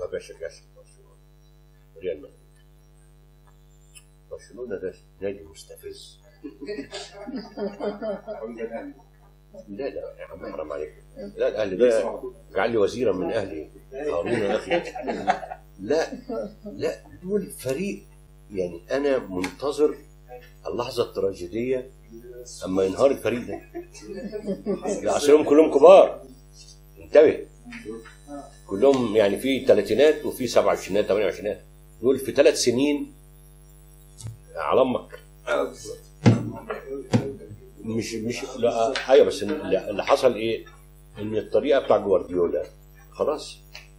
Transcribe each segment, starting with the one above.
بشجعش برشلونه ريال مدريد برشلونه ده نادي مستفز لا لا يا عم حرام عليك لا الاهلي ده جعل لي وزيرا من اهلي هارون يا اخي لا لا دول فريق يعني انا منتظر اللحظه التراجيديه اما ينهار الفريق ده لا اصلهم كلهم كبار انتبه كلهم يعني في ثلاثينات وفي سبع عشرينات ثمانية عشرينات دول في ثلاث سنين على امك مش مش لا ايوه بس اللي اللي حصل ايه؟ ان الطريقه بتاع جوارديولا خلاص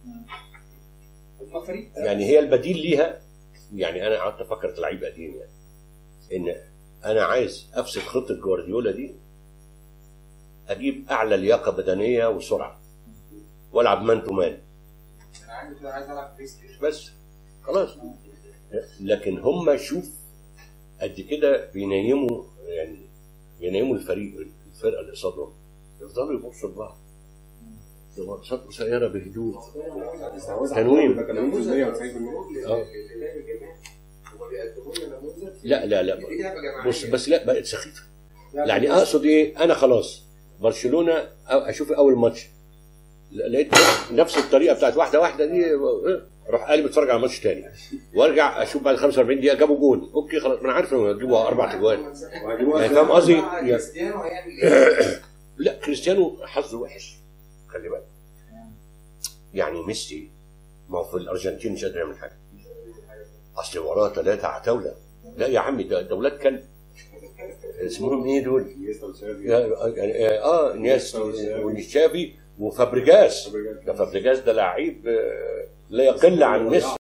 هم فريق يعني هي البديل ليها يعني انا قعدت افكر في لعيب قديم يعني ان انا عايز افسد خطه جوارديولا دي اجيب اعلى لياقه بدنيه وسرعه والعب مان تو مان انا عايز كده عايز العب بلاي ستيشن بس خلاص لكن هم شوف قد كده بينيموا يعني بينيموا الفريق الفرقه اللي قصادهم يفضلوا يبصوا لبعض بصات قصيره بهدوء تنويم. اه لا لا لا بص بس لا بقت سخيفه يعني اقصد ايه انا خلاص برشلونه أ- اشوف اول ماتش ل- لقيت نفس الطريقه بتاعت واحده واحده دي اروح قالب اتفرج على ماتش تاني وارجع اشوف بعد 45 دقيقه جابوا جول اوكي خلاص ما انا عارف انهم هيجيبوا اربع اجوال يعني فاهم قصدي؟ يعني- كريستيانو هيعمل ايه؟ لا كريستيانو حظه وحش خلي بالك يعني ميسي ما هو في الارجنتين مش قادر يعمل حاجه اصل وراه ثلاثه عتاوله لا يا عمي ده ده ولاد كلب اسمهم ايه دول؟ يا- اه نياس ونشافي وفابريجاس ده فابريجاس ده لعيب آه، لا يقل عن ميسي